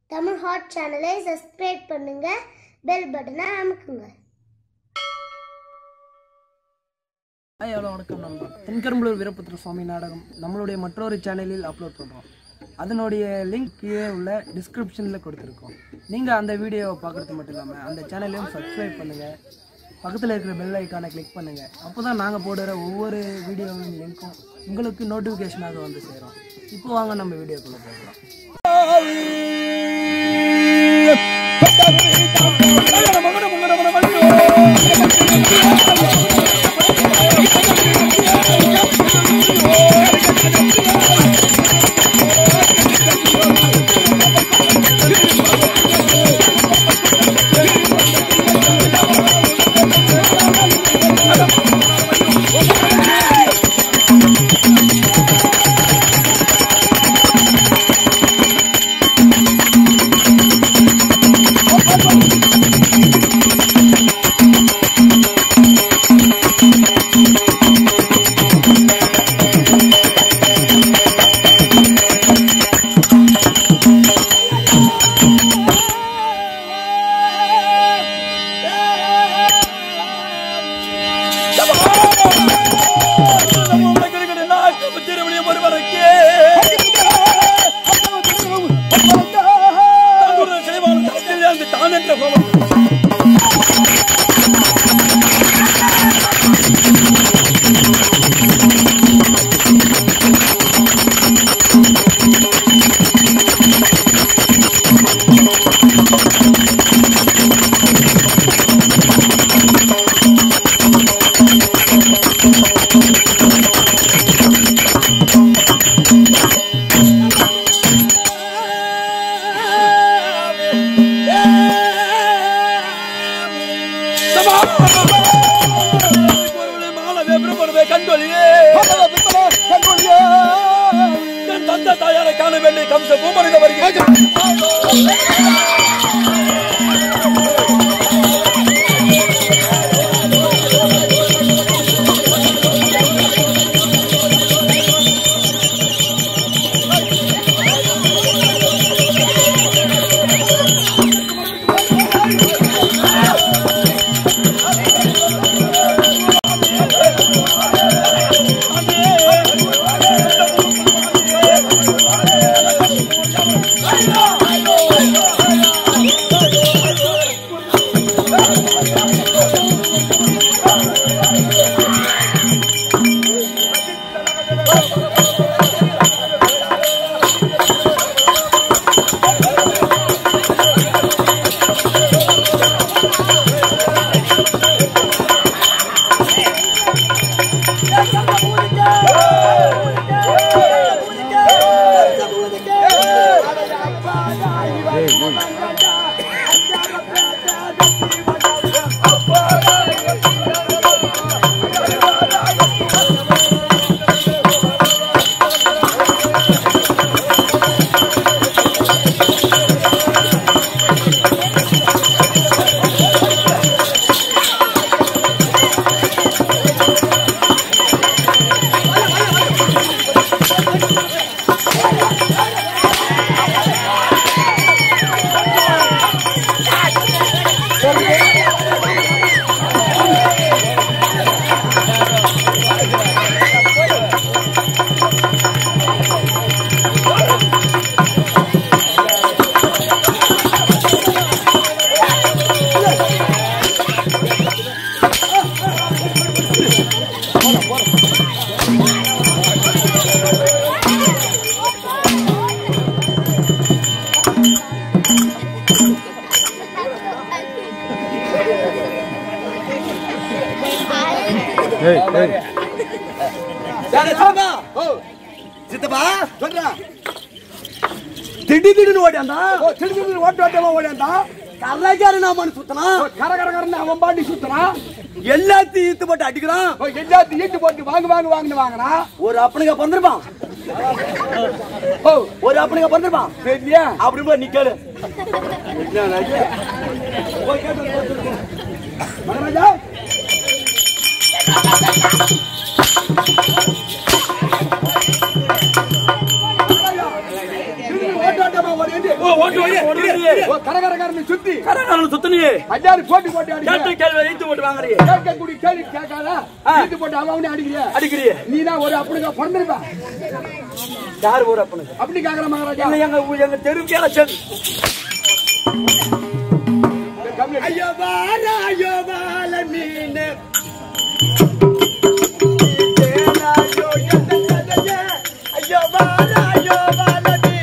Tamil hot சேனலை subscribe பண்ணுங்க bell பட்டனை அமுக்குங்க ஹாய் ஹலோ வணக்கம் நண்பா தென்கரும்பலூர் வீரபுத்திர சுவாமி நாடகம் நம்மளுடைய மற்றொரு சேனலில் அப்லோட் பண்ணுறோம் அதனுடைய லிங்க் கீழே உள்ள டிஸ்கிரிப்ஷனில் கொடுத்துருக்கோம் நீங்கள் அந்த வீடியோவை பார்க்குறது மட்டும் இல்லாமல் அந்த சேனலையும் சப்ஸ்கிரைப் பண்ணுங்கள் பக்கத்தில் இருக்கிற பெல் ஐக்கானை கிளிக் பண்ணுங்கள் அப்போ தான் நாங்கள் போடுற ஒவ்வொரு வீடியோவின் லிங்க்கும் உங்களுக்கு நோட்டிஃபிகேஷனாக வந்து சேரும் இப்போ வாங்க நம்ம வீடியோக்குள்ளே போகலாம் தாயாரை காண வேண்டிய கம்ச பூமனித வருகிறேன் சித்தப்பா சொல்றா திடீர்னு ஓடியாந்தா திடீர்னு ஓட்டு ஓட்டமா ஓடியாந்தா கரகார நாமனு சுத்தனா கர கர கரன்னு அவன் பாட்டி சுத்தனா எல்லாத்தையும் ஈத்து போட்டு அடிக்கிறான் எல்லாத்தையும் ஈட்டு போட்டு வாங்க வாங்க வாங்கன்னு வாங்கினா ஒரு அப்பனுங்க பிறந்திருப்பான் ஓ ஒரு அப்பனுங்க பிறந்திருப்பான் சரியா அப்படி போய் நிக்கலு போய் கேட்டு வந்து கொடுத்துருங்க. மகாராஜா ஓட்டு ஓட்டு போடுறியே ஓ, கரகரகரன்னு சுத்தி கரகாரம் சுத்தனியே அஞ்சாறு போட்டி போட்டு கேட்ட அடிக்கிற கேள்வி இழுத்து போட்டு வாங்குறியே கேட்கக்கூடிய கேள்வி கேட்காத இழுத்து போட்டு அவன் அவனே அடிக்கிறிய அடிக்கிறியே நீ தான் ஒரு அப்படிங்க பிறந்திருப்ப யார் ஊர் அப்பனுக்கு அப்படி கேக்குற மகாராஜா இல்ல எங்க ஊ- எங்க தெருவுக்கு எல்லாம் சேர்ந்து ஐயோ வாரா ஐயோ வாழ மீன் ஐயோ வாரா ஐயோ வாழ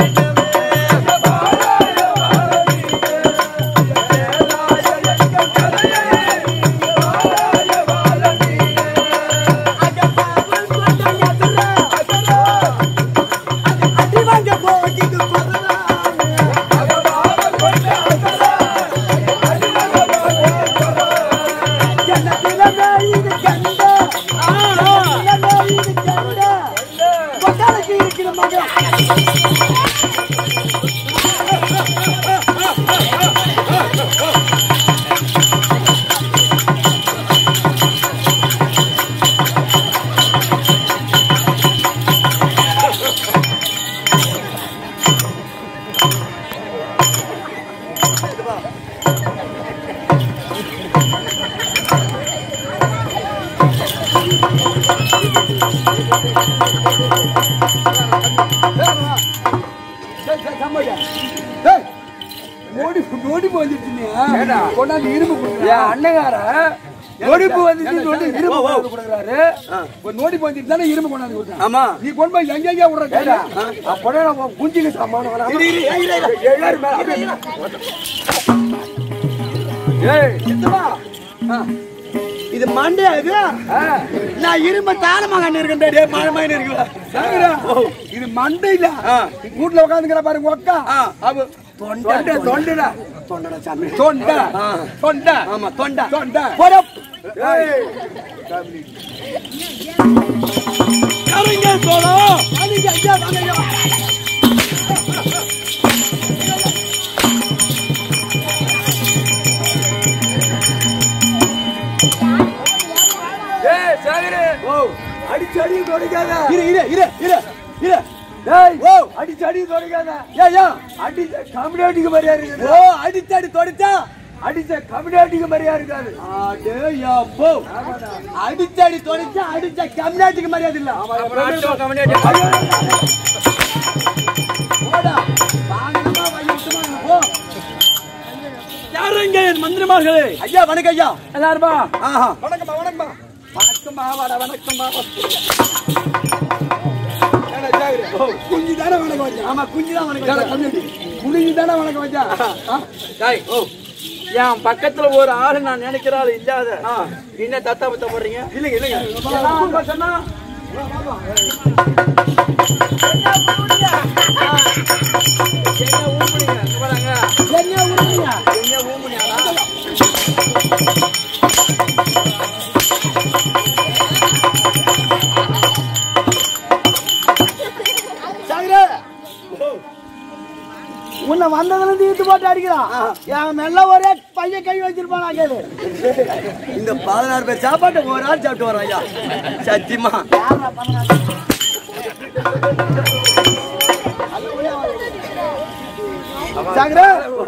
நொடிப்பு வந்துருச்சுங்க கொண்டாந்து இரும்பு என் அண்ணகார நொடிப்பு வந்துச்சு சொல்லி இரும்பு கொண்டாந்து கொடுக்குறாரு ஒரு நொடிப்பு வந்துட்டு தானே இரும்பு கொண்டாந்து கொடுத்தாங்க ஆமா நீ கொண்டு போய் எங்க எங்க விடுற கேட்டா அப்படே நம்ம குஞ்சுக்கு சமானம் வராம எல்லாரும் மேல அப்படியே ஏய் இது மண்டே இது நான் இரும்ப தாளமாக இருக்கேன் மழை மழை இருக்கு இது மண்டை இல்ல வீட்டுல உட்காந்துக்கிற பாருங்க ஒக்கா அவ தொண்டை தொண்டடா தொண்டடா சாமி தொண்டை தொண்டை ஆமா தொண்டை தொண்டை போட கரைங்க தோழம் ஐயா வாங்க ஐயா ஏய் சேகரே ஓ அடிச்சு அடி தொடைக்காத இரு இரு இரு இரு இரு ஏய் ஓ அடிச்சு அடி தொடைக்காத ஏய் ஏன் அடிச்ச கம்யூனிட்டிக்கு மரியாதை இருக்குது ஓ அடித்தடி தொடிச்சா அடிச்ச கம்யூனிட்டிக்கு மரியாதை இருக்காது அடேயப்போ அடிச்சடி தொடிச்சா அடிச்ச கம்யூனிட்டிக்கு மரியாதை இல்ல கம்யூனிட்டி போடா வாங்கணுமா வையட்டுமா போ யாருங்க என் மந்திரிமார்களே ஐயா வணக்கம் ஐயா எல்லாருமா ஆஹா வணக்கம்மா வணக்கம்மா வணக்கம்மா வாடா வணக்கம்மா குஞ்சு தானே வணக்கம் வச்சா ஆமா குஞ்சு தான் வணக்கம் கம்யூனிட்டி குஞ்சு தானே வணக்கம் வச்சா டாய் என் பக்கத்துல ஒரு ஆளு நான் நினைக்கிற ஆளு இல்லாத என்ன தத்தா பத்த போடுறீங்க இல்லைங்க இல்லைங்க எல்லாம் சொன்னா என்ன ஊம்புனீங்க இங்க பாருங்க என்ன உருவீங்க என்ன ஊம்புனியாடா சாகரே உன்னை வந்ததுல இருந்து இழுத்து போட்டு அடிக்கிறான் என் மெல்ல ஒரே பையன் கை வச்சிருப்பான் கேளு இந்த பதினாறு பேர் சாப்பாட்டு ஒரு ஆள் சாப்பிட்டு வரோம் ஐயா சத்தியமா சாகரே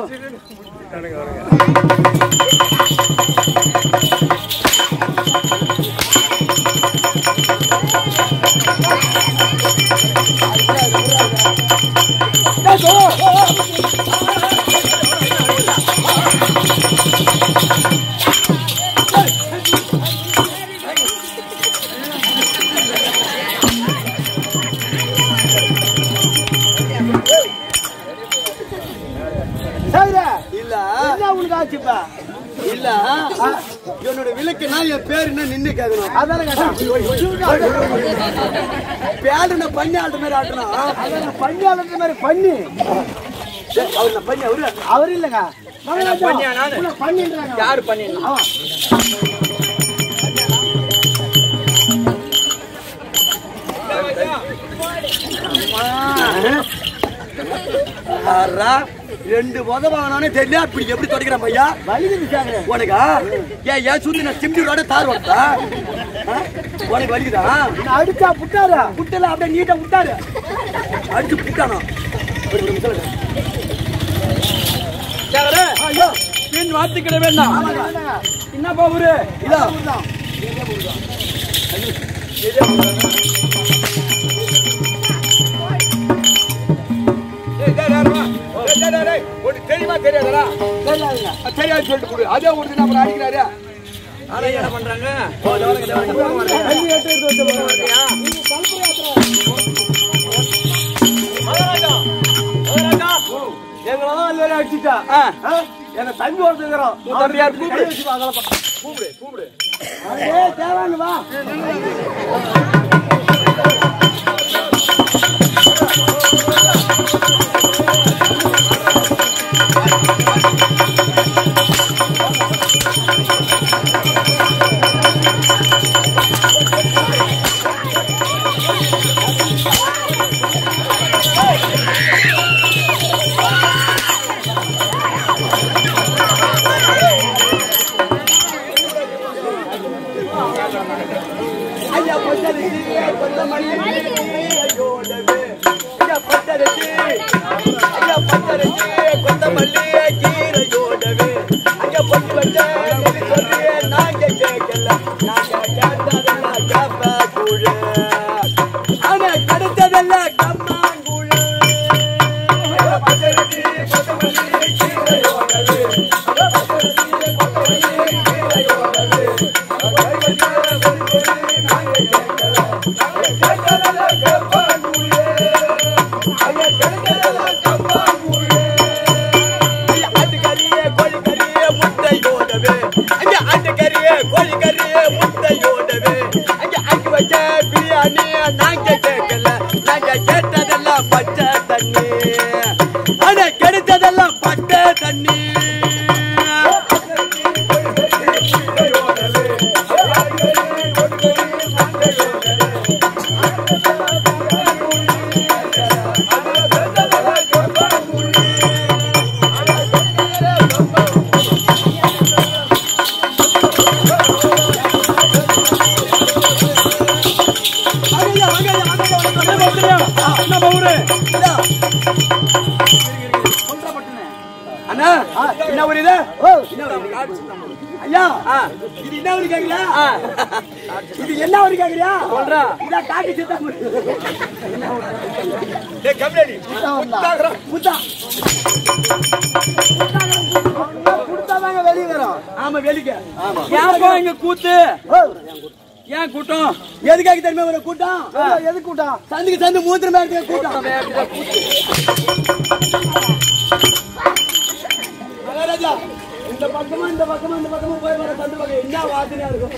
சாகரே இல்ல என்ன உனக்கு ஆச்சுப்பா இல்ல என்னோட விளக்குனா என் பேர் என்ன நின்னு கேட்கணும் அதான பேரு பண்ணி ஆடுற மாதிரி ஆட்டணும் அதான் பண்ணி ஆடுற மாதிரி பண்ணி அவர் நான் பண்ணி அவரு அவர் இல்லங்க பண்ணியா நானு? பண்ணின்றாங்க யாரு பண்ணிருந்தா ஆறா, ரெண்டு உத வாங்கினானே தெரியல இப்படி எப்படி தொடக்கிறான் பையா வலிக்குது உனக்கா ஏன் ஏன் சுத்தி நான் சிம்டியோட தார் வந்தா உனக்கு வலிக்குதா அடிச்சா புட்டாரா புட்டல அப்படியே நீட்டா விட்டாரு அடிச்சு புட்டானா ஒரு நிமிஷம் இரு. சேகரே, பின் வாத்துக்கிட வேண்டாம் என்னப்பா ஊரு இதா தெரியுமா தெரியாதா தெரியாது சொல்லிட்டு கொடு அதே ஒரு நம்ம அடிக்கிறாரு ஆனா என்ன பண்றாங்க எங்களாம் வேற அடிச்சுட்டா எங்க தம்பி ஒருத்தங்கிறோம் தம்பியார் கூப்பிடு. கூப்பிடு கூப்பிடு தேவாங்க வா ஐயா பொட்டரிசி கொத்தமல்லி ஐயோடவே ஐயா பொட்டரிசி ஐயா பொட்டரிசி கொத்தமல்லி கீரையோடவே ஐயா பொட்டு வச்ச நெறி சொல்லி நாங்க கேட்கல நாங்க கேட்டதெல்லாம் கப்ப கூழு ஆனா கிடைத்ததல்ல கம்மாங்கூழு ஐயா பொட்டரிசி கொத்தமல்லி கீரையோடவே ஐயா பொட்டரிசி கொத்தமல்லி கீரையோடவே கிடைத்ததெல்லாம் பச்சை தண்ணி அண்ணா என்ன ஒரு இது ஐயா இது என்ன ஒரு கேக்குறியா இது என்ன ஒரு கேக்குறியா சொல்றா. இதா காட்டி சித்தா முத்தா குடுத்தாதாங்க வெளியே வரும் ஆமா வெளிக்க ஆமா ஏன்பா இங்க கூத்து ஏன் கூட்டம் எதுக்காக தெரியுமா ஒரு கூட்டம் எது கூட்டம் சந்துக்கு சந்து மூத்திரமா இருக்க கூட்டம் மகாராஜா இந்த பக்கமா இந்த பக்கமா இந்த பக்கமா போய் வர சந்து பக்கம் என்ன வாசனையா இருக்கும்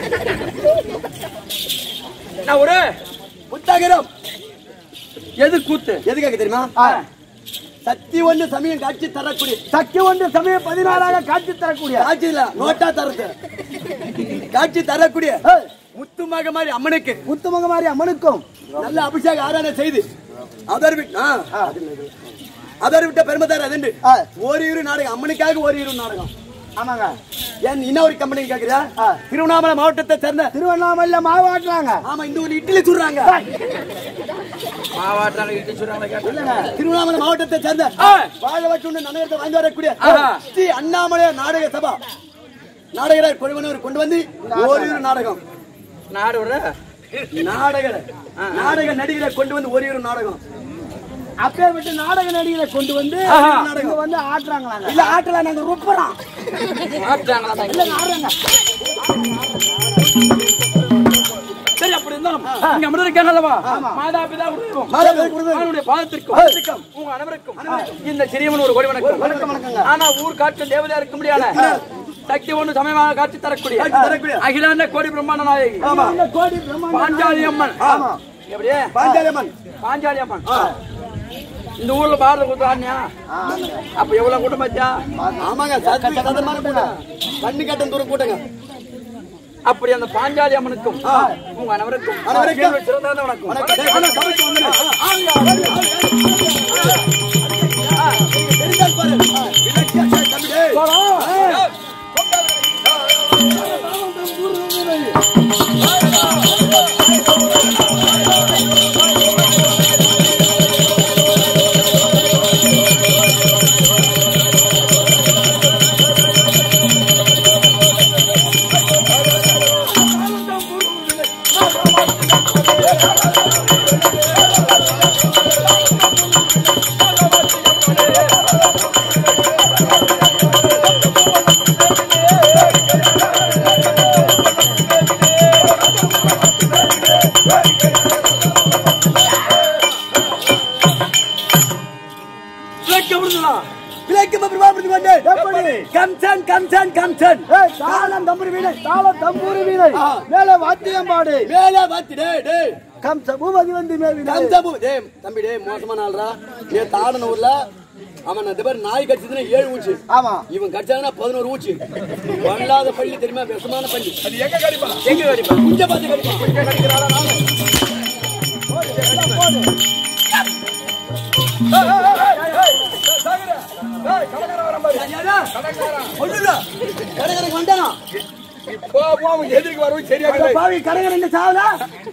நான் ஒரு புத்தாகிரம் எது கூத்து எதுக்காக தெரியுமா சக்தி ஒன்று சமயம் காட்சி தரக்கூடிய சக்தி ஒன்று சமயம் பதினாறாக காட்சி தரக்கூடிய காட்சி இல்ல நோட்டா தரது காட்சி தரக்கூடிய முத்துமாக மாதிரி அம்மனுக்கு முத்துமாக மாதிரி அம்மனுக்கும் நல்ல அபிஷேக ஆராதனை செய்து அதர் விட் அதர் விட்ட பெருமதார் அதுண்டு ஒரு இரு நாடகம் அம்மனுக்காக ஒரு இரு நாடகம் ஆமாங்க ஏன் என்ன ஒரு கம்பெனி கேக்குறியா திருவண்ணாமலை மாவட்டத்தை சேர்ந்த திருவண்ணாமலை மாவட்டாங்க ஆமா இந்த ஒரு இட்லி சுடுறாங்க மாவாட்டாங்க இட்டு சொல்றாங்க கேட்டா இல்லங்க, திருவண்ணாமலை மாவட்டத்தை சேர்ந்த வாழ வச்சு நன்னகரத்தை வாங்கி வரக்கூடிய ஆஹா. ஸ்ரீ அண்ணாமலை நாடக சபா நாடகர் குழுவினர் கொண்டு வந்து ஓரிரு நாடகம் நாடு விடுற நாடகர் நாடக நடிகரை கொண்டு வந்து ஓரிரு நாடகம் அப்பேற்பட்ட நாடக நடிகரை கொண்டு வந்து ஆஹா. நாடகம் வந்து ஆட்டுறாங்களா இல்ல ஆட்டலாம் நாங்க ருப்பறோம் ஆட்டாங்களா இல்ல ஆடுறாங்க சரி அப்படி இருந்தாலும் இங்க அமர்ந்து இருக்காங்கல்லவா மாதா பிதா உருவம் மாதா பிதா உருவம். அவனுடைய பாதத்திற்கும் உங்க அனைவருக்கும் இந்த சிறியவன் ஒரு கோடி வணக்கம் வணக்கம், வணக்கங்க. ஆனா ஊர் காற்று தேவதையா இருக்க முடியாத சக்தி ஒன்று சமயமாக காட்சி தரக்கூடிய காட்சி தரக்கூடிய. அகிலாண்ட கோடி பிரம்மாண்ட நாயகி ஆமா இந்த கோடி பிரம்மாண்ட பாஞ்சாலி அம்மன் ஆமா எப்படியே பாஞ்சாலியம்மன் பாஞ்சாலி அம்மன் இந்த ஊர்ல பாரத கூத்தாடியா அப்ப எவ்வளவு கூட்டம் பாத்தியா ஆமாங்க சத்து சதமான கூட்டம் கண்ணு கட்டம் தூரம் கூட்டங்க அப்படி அந்த பாஞ்சாலி அம்மனுக்கும் உங்க அனைவருக்கும் அனைவருக்கும். சிறந்த வணக்கம் வணக்கம். ஆனா, சபைக்கு வந்துடுங்க. தெரிஞ்சால் பாரு. இலக்கிய தம்பி, டேய். விளக்க விடுதலா விலைக்கு பிரபாபதி கொண்டு எப்படி கம்சன் கம்சன் கம்சன் தாளம் தம்புரு வீணை தாளம் தம்புரு வீணை மேல வாத்தியம் பாடு மேல வாத்தி டேய் டேய் கம்ச பூபதி வந்து மேவி கம்ச பூ டேய் தம்பி டேய் மோசமான ஆள்ரா ஏ தாடன ஊர்ல அவன் அந்த பேர் நாய் கடிச்சதுன்னா ஏழு ஊச்சு ஆமா இவன் கடிச்சாங்கன்னா பதினோரு ஊச்சு வல்லாத பள்ளி தெரியுமா விஷமான பள்ளி அது எங்க கடிப்பா எங்க கடிப்பா குஞ்ச பார்த்து கடிப்பா குஞ்ச கடிக்கிறாளா நானு கடைகரைக்கு வந்தானா எதிர்க்கு வரவும் சரியா பாவி கடைகரை என்ன சாவலா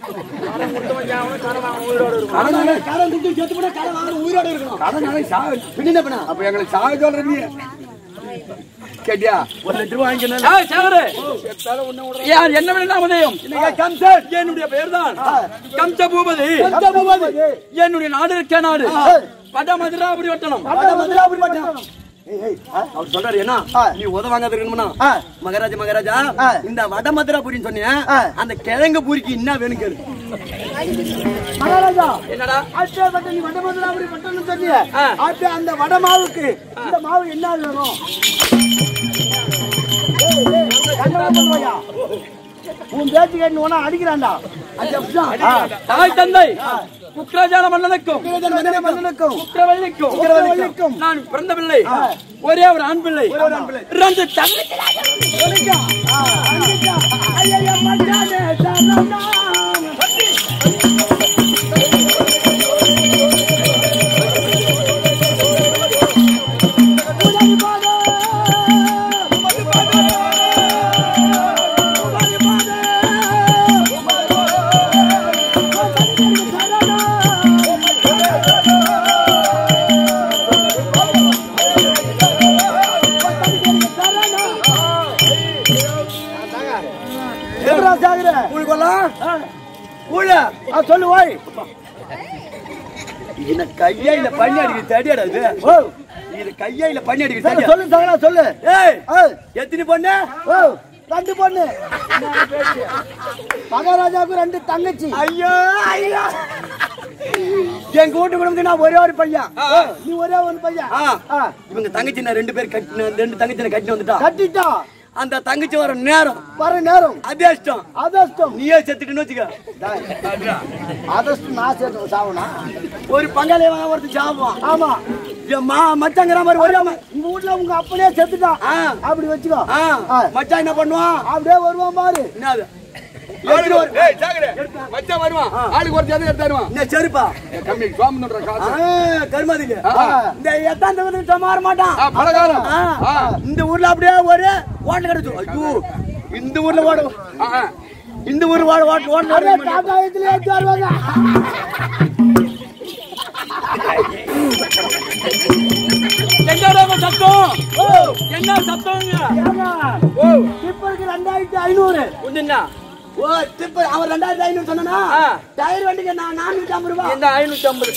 கடன் கடன் துட்டு செத்து போனா கடன் வாங்க உயிரோட இருக்கணும் கடன் நாளை சாவு பின்ன என்ன பண்ண அப்ப எங்களுக்கு சாக சொல்ற நீ கேட்டியா ஒரு லட்சம் ரூபாய் வாங்கிக்கணும் சேகரு யார் என்ன வேணா உதயம் கம்சன் என்னுடைய பெயர் தான் கம்ச பூபதி கம்ச பூபதி. என்னுடைய நாடு இருக்க நாடு வட மதுராபுரி வட்டணம் அட மதுராபுரி பட்டம் ஏய் ஏய் ஆ, அவர் சொல்றாரு என்ன நீ உதவாங்க இருக்கணும்னா ஆ. மகாராஜா மகாராஜா ஆ. இந்த வட மதுராபுரின்னு சொன்னீங்க ஆ. அந்த கிழங்கு பூரிக்கு என்ன வேணும் கேளு மகாராஜா என்னடா ஆச்சே பட்டம் நீ வட மதுராபுரி பட்டம்னு சொன்னீங்க ஆ. ஆச்சே அந்த வட மாவுக்கு இந்த மாவு என்ன வேணும் ஏய், ஏய், கண்ணை மூடு வையா. உன் பேச்சு கேட்டு உன அடிக்கிறான்டா அஞ்சு நிமிஷம். ஆ. தாய் தந்தை குக்ராஜான மன்னனுக்கும் மன்னனுக்கும் மன்னனுக்கும் குக்கரவள்ளிக்கும் குக்கரவள்ளிக்கும் நான் பிறந்த பிள்ளை ஒரே ஒரு ஆண் பிள்ளை ரெண்டு தங்கை ஆ, அங்கிட்டா. ஐயையோ, மச்சானே, சரணம். உதவி பாடு. உதவி பாடு. உதவி பாடு. உதவி எப்படா சாகுற? ஆ, சொல்லு ஓய் என்ன கையா இல்ல பண்ணி அடிக்க தடியாடா இது ஓ இது கையா இல்ல பண்ணி அடிக்க சரி, தடியா சொல்லு சாகலா சொல்லு ஏய் ஏய், எத்தனை பொண்ணு ஓ ரெண்டு பொண்ணு மகாராஜாவுக்கு ரெண்டு தங்கச்சி ஐயோ ஐயோ என் கூட்டு குடும்பத்துக்கு நான் ஒரே ஒரு பையன் ஓ, நீ ஒரே ஒரு பையன் ஆ. ஆ, இவங்க தங்கச்சி நான் ரெண்டு பேர் கட்டி ரெண்டு தங்கச்சி கட்டி வந்துட்டா கட்டிட்டா அந்த தங்கச்சி வர நேரம் வர நேரம் அதிர்ஷ்டம் அதஷ்டம் நீயே செத்துட்டுன்னு வச்சுக்க அதஷ்டம் நான் சேர்த்து சாவனா ஒரு பங்காளி ஒருத்தர் சாப்பிடுவான் ஆமா என் மா மச்சாங்கிற மாதிரி ஒரே ம- உங்க வீட்ல உங்க அப்பனே செத்துட்டான் ஆ. அப்படி வச்சுக்கோ ஆ, ஆ. மச்சான் என்ன பண்ணுவான் அப்படியே வருவான் பாரு என்னது ஆளுக்கு ஒரு- ஏய், சாகரே. மச்சான் வருவான். ஆளுக்கு ஒரு ஜாதகம் எடுத்து தருவான். என்ன செருப்பா என் கம்மி சோமனுன்ற காசு. ஆ, கருமாதிங்க ஆ. இந்த எட்டாம் தகுதி மாற மாட்டான் ஆ, பலகாரம். ஆ, ஆ. இந்த ஊர்ல அப்படியே ஒரு ஓட்டல் கிடைச்சு ஐயோ இந்த ஊர்ல ஓட ஆ, ஆ. இந்த ஊர் ஓட ஓட்டல் அப்படியே ஓட்டல் காக்காயத்துல ஏற்றி வருவாங்க என்னடா உங்க சத்தம் என்ன சத்தம்ங்க ஏங்க, டிப்பருக்கு ரெண்டாயிரத்தி ஐநூறு ஒண்ணுன்னா ஓ டிப்பர் அவன் ரெண்டாயிரத்தி ஐநூறு சொன்னா ஆ. டயர் வண்டிக்கு நான் நானூத்தி ஐம்பது ரூபாய் இந்த ஐநூத்தி ஐம்பது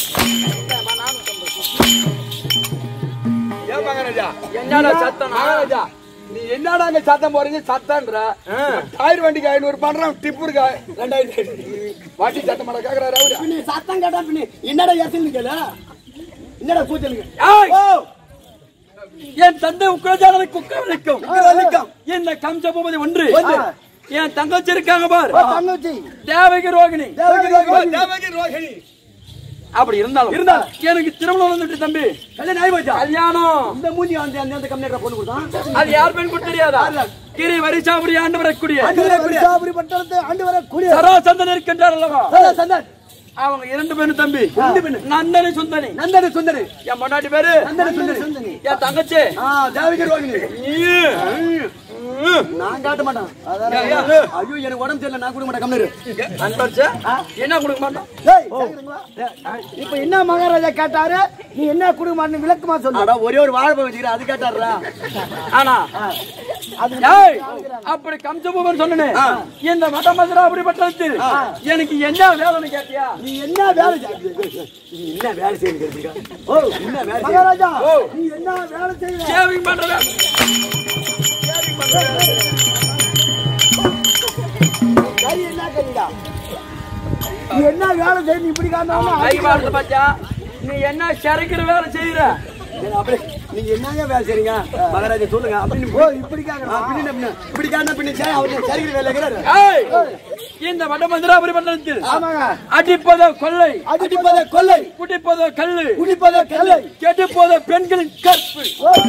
ஏன் மகாராஜா? என்னடா சத்தம் மகாராஜா, நீ என்னடா அங்க சத்தம் போறீங்க சத்தம்ன்ற டயர் வண்டிக்கு ஐநூறு பண்றான் டிப்பருக்கு ரெண்டாயிரத்தி ஐநூறு. வண்டி சத்தம் பண்ண கேக்குறாரு அவரு பின்ன சத்தம் கேட்டா பின்ன என்னடா எசல் கேளு என்னடா கூச்சலுங்க ஏய்! என் தந்தை உக்ரஜானனை குக்கரளிக்கும் உக்கிரவள்ளிக்கும். இந்த கம்ச பூபதி ஒன்று ஒன்று. என் தங்கச்சி இருக்காங்க பார் தங்கச்சி தேவகி ரோகிணி தேவகி ரோகிணி. தேவகி ரோகிணி அப்படி இருந்தாலும் இருந்தாலும். எனக்கு திருமணம் வந்துட்டு தம்பி கல்யாணம் ஆகி போச்சா கல்யாணம் இந்த மூஞ்சி அந்த அந்த கம்மியா பொண்ணு கொடுத்தான் அது யார் பெண் கூட தெரியாதா கிரி வரிசாபுரி ஆண்டு வரக்கூடிய சாபரி பட்டணத்தை ஆண்டு வர கூடிய சராசந்தன் இருக்கின்றார் அல்லவா சந்தன் அவங்க இரண்டு பேரும் தம்பி ரெண்டு பேரும் நந்தனி சுந்தனி நந்தனி சுந்தரி என் பொண்டாட்டி பேரு நந்தனி சுந்தரி சுந்தரி என் தங்கச்சி ஆ தேவகி ரோகிணி நீ. நான் காட்ட மாட்டேன் ஐயோ எனக்கு உடம்பு தெரியல நான் கொடுக்க மாட்டேன் கம்மிரு அன்பரிச்சா? என்ன கொடுக்க மாட்டோம் ஏய், கேக்குறீங்களா? இப்ப என்ன மகாராஜா கேட்டாரு நீ என்ன கொடுக்க மாட்டேன்னு விளக்கமா சொல்லு அட ஒரே ஒரு வாழைப்பழம் வச்சுக்கிறேன் அது கேட்டாரா ஆனா அது ஏய், அப்படி கம்சபூபன் சொன்னனே இந்த மதமதுரா அப்படி பட்டத்தில் எனக்கு என்ன வேலைன்னு கேட்டியா நீ என்ன வேலை செய்ய- நீ என்ன வேலை செய்யுங்க ஓ என்ன வேலை மகாராஜா நீ என்ன வேலை செய்ய சேவிங் பண்ற கை என்ன கைடா நீ என்ன வேலை செய்ய நீ இப்படி காரணம் கை பாடுறது பாத்தியா நீ என்ன சிறைக்கிற வேலை செய்யற அப்படி நீங்க என்னங்க வேலை செய்றீங்க மகாராஜா சொல்லுங்க அப்படின்னு ஓ இப்படி கேக்குறா இப்படி காரணம் பின்ன சரி அவர் சரிக்கிற வேலை இருக்கிறாரு ஏய், இந்த வடமந்திராபுரி மண்டலத்தில் ஆமாங்க அடிப்பதோ கொள்ளை அடிப்பத கொள்ளை குடிப்பதோ கல்லு குடிப்பத கல்லை கெட்டுப்போதோ பெண்களின் கற்பு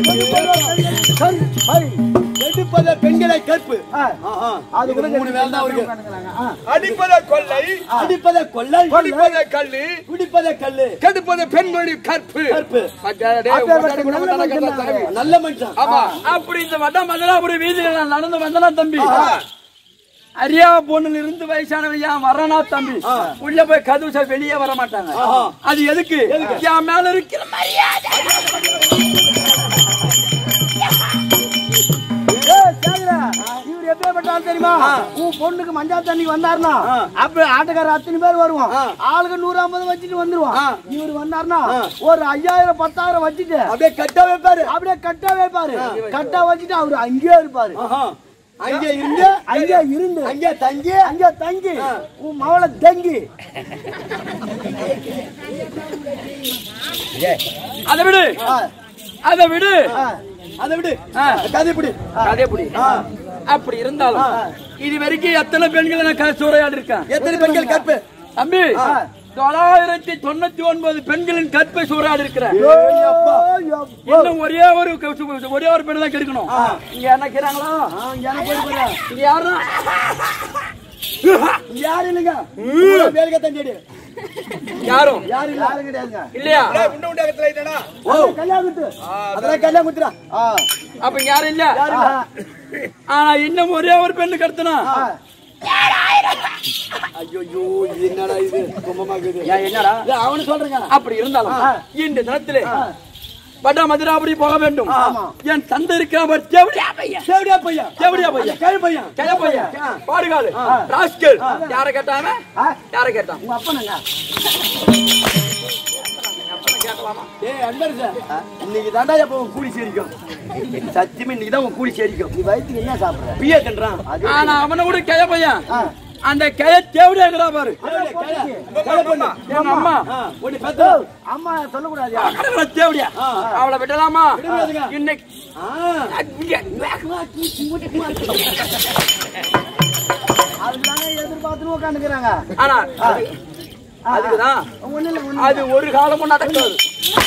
எடுப்பத பெண்களை கற்பு அது கூட மூணு வேலை தான் அவருக்கு அடிப்பத கொள்ளை அடிப்பத கொள்ளை குடிப்பத கல்லு குடிப்பத கல்லு கெடுப்பத பெண்மொழி கற்பு கற்பு பாத்தியா, டேய், உன் கூட கூட நடக்கிறதா சாமி. நல்ல மனுஷன் ஆமா அப்படி இந்த வடமந்திராபுரி வீதியில நான் நடந்து வந்தனா தம்பி அரியா பொண்ணுல இருந்து வயசானவன் ஏன் வரனா தம்பி உள்ள போய் கதவு சார் வெளியே வர மாட்டாங்க அது எதுக்கு என் மேல இருக்கிற மரியாதை இவர் எப்பேற்பட்டாலும் தெரியுமா உன் பொண்ணுக்கு மஞ்சள் தண்ணி வந்தாருனா அப்ப ஆட்டக்காரர் அத்தனை பேர் வருவான் ஆளுக்கு நூறு ஐம்பது வச்சுட்டு வந்துருவான் இவர் வந்தாருனா ஒரு ஐயாயிரம் பத்தாயிரம் வச்சுட்டு அப்படியே கட்டா வைப்பாரு அப்படியே கட்டா வைப்பாரு கட்டா வச்சுட்டு அவரு அங்கேயே இருப்பாரு அங்கே இருந்து அங்கே இருந்து அங்கே தங்கி அங்கே தங்கி உன் மவளை தங்கி அதை விடு அதை விடு அதை விடு ஆ. கதை இப்படி அதே புடி அப்படி இருந்தாலும் இது வரைக்கும் எத்தனை பெண்களை நான் க- சூறையாடி இருக்கேன் எத்தனை பெண்கள் கற்பு தம்பி தொள்ளாயிரத்தி தொண்ணூத்தி ஒன்பது பெண்களின் கற்பை சூறையாடி இருக்கிறேன் அப்பா இன்னும் ஒரே ஒரு க- சு- ஒரே ஒரு பெண் தான் கெடுக்கணும் இங்க என்ன கேக்குறாங்களா இங்க யாரும் யாரு இல்லைங்க வேலைக்கு தஞ்சடி யாரும் யாரு இல்ல யாரும் கிடையாதுங்க இல்லையா டேய், உண்டு உண்டாகத்துல இல்லடா ஓ கல்யாணம் குத்து அதெல்லாம் கல்யாணம் குத்துறா அப்ப இங்க யாரும் இல்ல ஆனா இன்னும் ஒரே ஒரு பெண்ணு கடத்தனா ஐயோ இது என்னடா இது கும்பமா இருக்குது ஏன் என்னடா இல்ல, அவனு சொல்றேங்க அப்படி இருந்தாலும் இந்த தினத்திலே வட மதுராபுரி போக வேண்டும் என் தந்தை இருக்கிற தேவடியா பையன் தேவடியா பையன் தேவடியா பையன் கேள் பையன் கிள பையன் பாடுகாலு ராஸ்கல் யார கேட்டாம யார கேட்டான் உங்க அப்பனுங்க ஏய் அன்பர் சார் இன்னைக்கு தாண்டா எப்ப உன் கூலி சேரிக்கும் சத்தியமா இன்னைக்கு தான் உன் கூலி சேரிக்கும் நீ வயிற்றுக்கு என்ன சாப்பிடுற பிய தின்றான் அது ஆனா அவனை கூட கிள பையன் அந்த கிள தேவடியா இருக்கிறா பாரு எங்க அம்மா ஒண்ணு பெத்த அம்மா சொல்லக்கூடாது கடவுள தேவடியா அவளை விடலாமா விடக்கூடாதுங்க. இன்னைக்கு அதுதானே எதிர்பார்த்துன்னு உட்காந்துக்கிறாங்க ஆனா அது- அதுக்குதான் ஒண்ணு இல்ல ஒண்ணு அது ஒரு காலமும் நடக்காது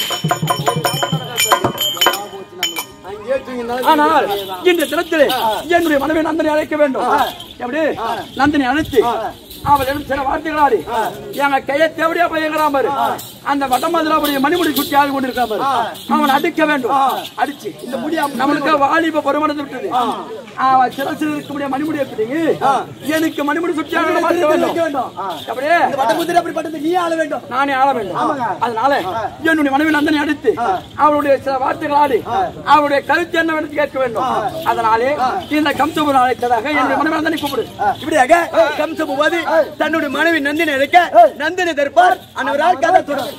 ஆனால் இந்த தினத்திலே என்னுடைய மனைவி நந்தனை அழைக்க வேண்டும் எப்படி நந்தனை அழைத்து அவளிடம் சில வார்த்தைகளாடி எங்க கையை தேவடியா பையங்கிறான் பாரு அந்த வட்டமதுராவுடைய மணிமுடி சுற்றி ஆள் கொண்டிருக்கான் பாரு அவன் அடிக்க வேண்டும் அடிச்சு இந்த முடியா நம்மளுக்கு வாலிப பருமனது விட்டது அவன் சிறசில் இருக்கக்கூடிய மணிமுடியை பிடிங்கி எனக்கு மணிமுடி சுற்றி ஆள் மாற்ற வேண்டும் அப்படியே வட்டமுத்திரி அப்படி பட்டது நீ ஆள வேண்டும் நானே ஆள வேண்டும் அதனால என்னுடைய மனைவி நந்தனை அடித்து அவளுடைய சில வார்த்தைகள் ஆடி அவளுடைய கருத்து என்னவென்று கேட்க வேண்டும் அதனாலே இந்த கம்சபுரம் அழைத்ததாக என்னுடைய மனைவி நந்தனை கூப்பிடு இப்படியாக கம்சபுவாதி தன்னுடைய மனைவி நந்தினை அழைக்க நந்தினை தருப்பார் அன்னவரால் கதை தொடர்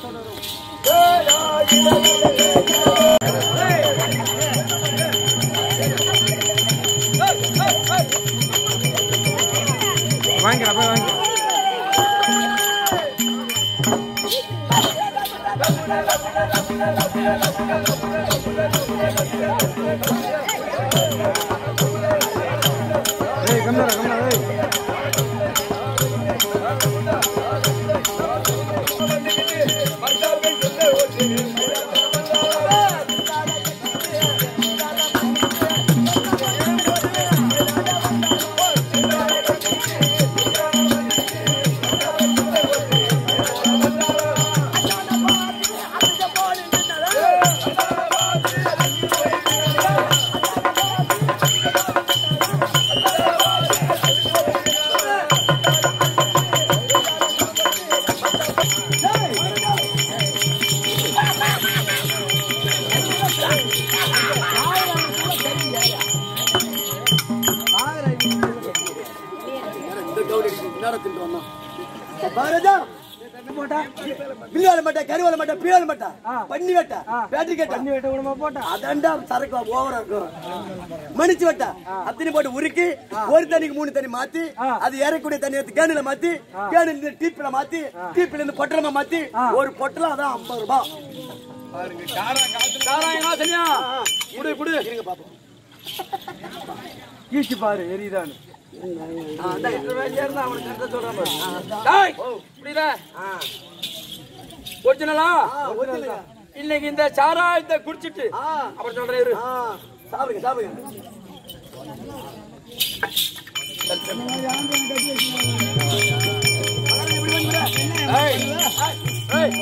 மகாராஜா வில்லுவால மட்டை கருவால மட்டை பீவால மட்டை பண்ணி வெட்ட பேட்டரி கேட்ட பண்ணி வெட்ட விடுமா போட்டா அதாண்டா சரக்கு ஓவரா இருக்கும் மணிச்சு வெட்ட அத்தனை போட்டு உருக்கி ஒரு தண்ணிக்கு மூணு தண்ணி மாத்தி அது இறக்கக்கூடிய தண்ணி எடுத்து கேனுல மாத்தி கேனுல இருந்து டீப்ல மாத்தி டீப்ல இருந்து பொட்டலமா மாத்தி ஒரு பொட்டலம் அதான் ஐம்பது ரூபாய் சாராயம் காசனியா குடு குடு ஈச்சு பாரு எரியுதான்னு டேய், புரியுதா ஒரிஜினலா இன்னைக்கு இந்த சாராயத்தை குடிச்சிட்டு அப்புறம் சொல்றேன் இரு. ஆ, சாப்பிடுங்க சாப்பிடுங்க ஏய், ஏய்,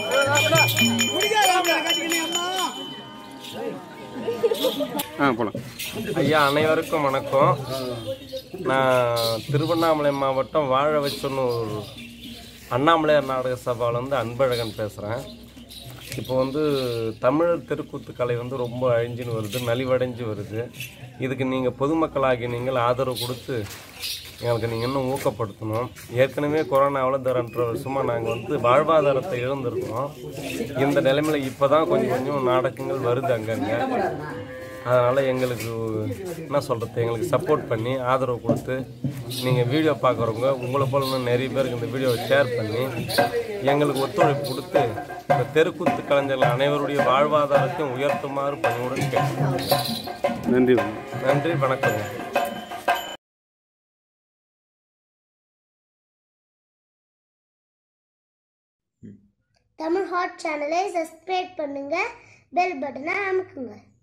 ஆ போலாம் ஐயா அனைவருக்கும் வணக்கம் நான் திருவண்ணாமலை மாவட்டம் வாழ வச்சனூர் அண்ணாமலையார் நாடக சபாவிலேருந்து அன்பழகன் பேசுகிறேன் இப்போ வந்து தமிழர் தெருக்கூத்து கலை வந்து ரொம்ப அழிஞ்சுன்னு வருது நலிவடைஞ்சு வருது இதுக்கு நீங்கள் பொதுமக்களாகி நீங்கள் ஆதரவு கொடுத்து எங்களுக்கு நீங்கள் இன்னும் ஊக்கப்படுத்தணும் ஏற்கனவே கொரோனாவில் இந்த ரெண்டரை வருஷமாக நாங்கள் வந்து வாழ்வாதாரத்தை இழந்திருக்கோம் இந்த நிலைமையில் இப்போ தான் கொஞ்சம் கொஞ்சம் நாடகங்கள் வருது அங்கங்கே அதனால் எங்களுக்கு என்ன சொல்கிறது எங்களுக்கு சப்போர்ட் பண்ணி ஆதரவு கொடுத்து நீங்கள் வீடியோ பார்க்குறவங்க உங்களை போல இன்னும் நிறைய பேருக்கு இந்த வீடியோவை ஷேர் பண்ணி எங்களுக்கு ஒத்துழைப்பு கொடுத்து இந்த தெருக்கூத்து கலைஞர்கள் அனைவருடைய வாழ்வாதாரத்தையும் உயர்த்துமாறு பணிவுடன் கேட்கிறேன் நன்றி நன்றி வணக்கம் தமிழ் ஹாட் சேனலை சப்ஸ்கிரைப் பண்ணுங்க பெல் பட்டனை அமுக்குங்க